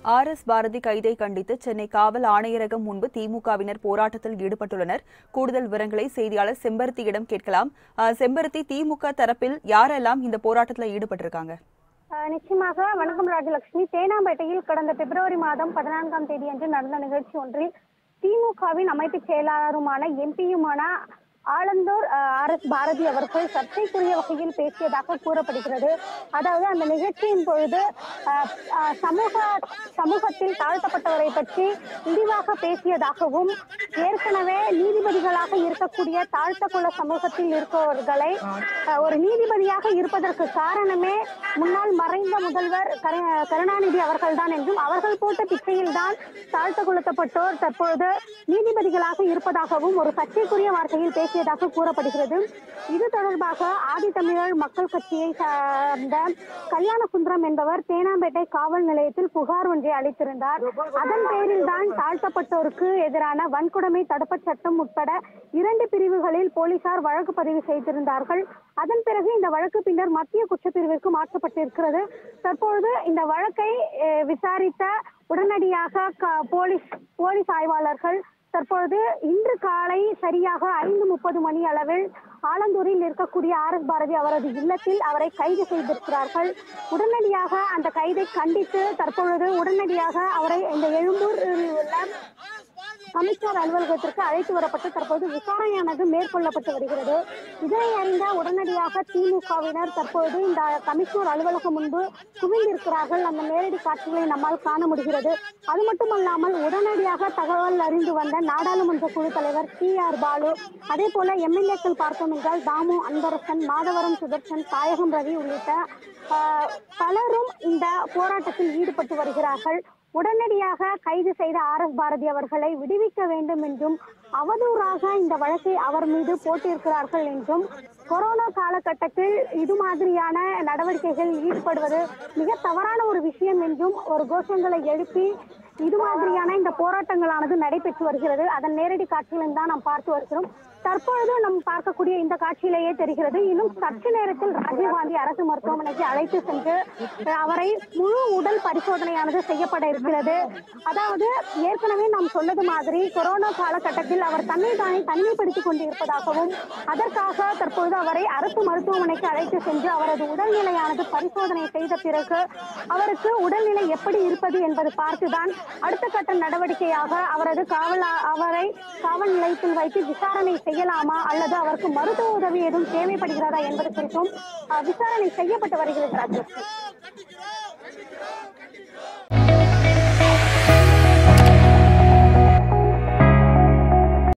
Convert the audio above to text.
R S Bharathi கைதை கண்டித்து சென்னை காவல் ஆணையரகம் முன்பு திமுகவினர் போராட்டத்தில் ஈடுபட்டுள்ளனர் கூடுதல் விவரங்களை செய்தியாளர் செம்பருத்தியிடம் கேட்கலாம் அஹ், செம்பருத்தி திமுக தரப்பில் யாரெல்லாம் இந்த போராட்டத்தில் ஈடுபட்டிருக்காங்க ஆஹ் நிச்சயமாக வணக்கம் ராஜலட்சுமி தேனாம்பேட்டையில் கடந்த பிப்ரவரி மாதம் பதினான்காம் தேதி அன்று நடந்த நிகழ்ச்சி ஒன்றில் திமுகவின் அமைப்பு செயலாளருமான எம்பியுமான ஆலந்தூர் ஆர் எஸ் பாரதி அவர்கள் சர்ச்சைக்குரிய வகையில் பேசியதாக கூறப்படுகிறது அதாவது அந்த நிகழ்ச்சியின் பொழுது ஆஹ், ஆஹ், சமூக சமூகத்தில் தாழ்த்தப்பட்டவரை பற்றி இழிவாக பேசியதாகவும் ஏற்கனவே நீதிபதிகளாக இருக்கக்கூடிய தாழ்த்த குல சமூகத்தில் இருப்பவர்களை ஆஹ், ஒரு நீதிபதியாக இருப்பதற்கு காரணமே முன்னாள் மறைந்த முதல்வர் கரு- கருணாநிதி அவர்கள்தான் என்றும் அவர்கள் போட்ட பிச்சையில் தான் தாழ்த்த குலத்தப்பட்டோர் தற்பொழுது நீதிபதிகளாக இருப்பதாகவும் ஒரு சர்ச்சைக்குரிய வார்த்தையில் பேசியதாக கூறப்படுகிறது இது தொடர்பாக ஆதித்தமிழர் மக்கள் கட்சியை சார்ந்த கல்யாண சுந்தரம் என்பவர் தேனாம்பேட்டை காவல் நிலையத்தில் புகார் ஒன்றை அளித்திருந்தார் அதன் பேரில் தான் தாழ்த்தப்பட்டோருக்கு எதிரான வன்கொடுமை தடுப்புச் சட்டம் உட்பட இரண்டு பிரிவுகளில் போலீசார் வழக்கு பதிவு செய்திருந்தார்கள் அதன் பிறகு இந்த வழக்கு பின்னர் மத்திய குற்றப்பிரிவிற்கு மாற்றப்பட்டிருக்கிறது தற்பொழுது இந்த வழக்கை அஹ், விசாரித்த உடனடியாக க- போலீஸ் போலீஸ் ஆய்வாளர்கள் தற்பொழுது இன்று காலை சரியாக ஐந்து முப்பது மணி அளவில் ஆலந்தூரில் இருக்கக்கூடிய ஆர் எஸ் பாரதி அவரது இல்லத்தில் அவரை கைது செய்திருக்கிறார்கள் உடனடியாக அந்த கைதை கண்டித்து தற்பொழுது உடனடியாக அவரை இந்த எழும்பூரில் உள்ள கமிஷனர் அலுவலகத்திற்கு அழைத்து வரப்பட்டு தற்போது விசாரணையானது மேற்கொள்ளப்பட்டு வருகிறது இதனை அறிந்த உடனடியாக திமுகவினர் தற்போது இந்த கமிஷனர் அலுவலகம் முன்பு குவிந்திருக்கிறார்கள் அந்த நேரடி காட்சிகளை நம்மால் காண முடிகிறது அது மட்டுமல்லாமல் உடனடியாக தகவல் அறிந்து வந்த நாடாளுமன்ற குழு தலைவர் டி ஆர் பாலு அதே போல எம்எல்ஏக்கள் பார்த்தோம் என்றால் தாமு அன்பரசன் மாதவரம் சுதர்சன் தாயகம் ரவி உள்ளிட்ட ஆஹ், பலரும் இந்த போராட்டத்தில் ஈடுபட்டு வருகிறார்கள் உடனடியாக கைது செய்த ஆர் எஸ் பாரதி அவர்களை விடுவிக்க வேண்டும் என்றும் அவதூறாக இந்த வழக்கை அவர் மீது போட்டிருக்கிறார்கள் என்றும் கொரோனா காலகட்டத்தில் இது மாதிரியான நடவடிக்கைகளில் ஈடுபடுவது மிக தவறான ஒரு விஷயம் என்றும் ஒரு கோஷங்களை எழுப்பி இது மாதிரியான இந்த போராட்டங்களானது நடைபெற்று வருகிறது அதன் நேரடி காட்சிகளும் தான் நாம் பார்த்து வருகிறோம் தற்பொழுது நாம் பார்க்கக்கூடிய இந்த காட்சியிலேயே தெரிகிறது இன்னும் சற்று நேரத்தில் ராஜீவ்காந்தி அரசு மருத்துவமனைக்கு அழைத்து சென்று அஹ், அவரை முழு உடல் பரிசோதனையானது செய்யப்பட இருக்கிறது அதாவது ஏற்கனவே நாம் சொன்னது மாதிரி கொரோனா காலகட்டத்தில் அவர் தன்னை தானே தனிமைப்படுத்திக் கொண்டிருப்பதாகவும் அதற்காக தற்பொழுது அவரை அரசு மருத்துவமனைக்கு அழைத்து சென்று அவரது உடல்நிலையானது பரிசோதனை செய்த பிறகு அவருக்கு உடல்நிலை எப்படி இருப்பது என்பது பார்த்துதான் அடுத்த கட்ட நடவடிக்கையாக அவரது காவல் அவரை காவல் நிலையத்தில் வைத்து விசாரணை செய்யலாமா அல்லது அவருக்கு மருத்துவ உதவி எதுவும் தேவைப்படுகிறதா என்பது குறித்தும் அஹ், விசாரணை செய்யப்பட்டு வருகிறது ராஜலட்சுமி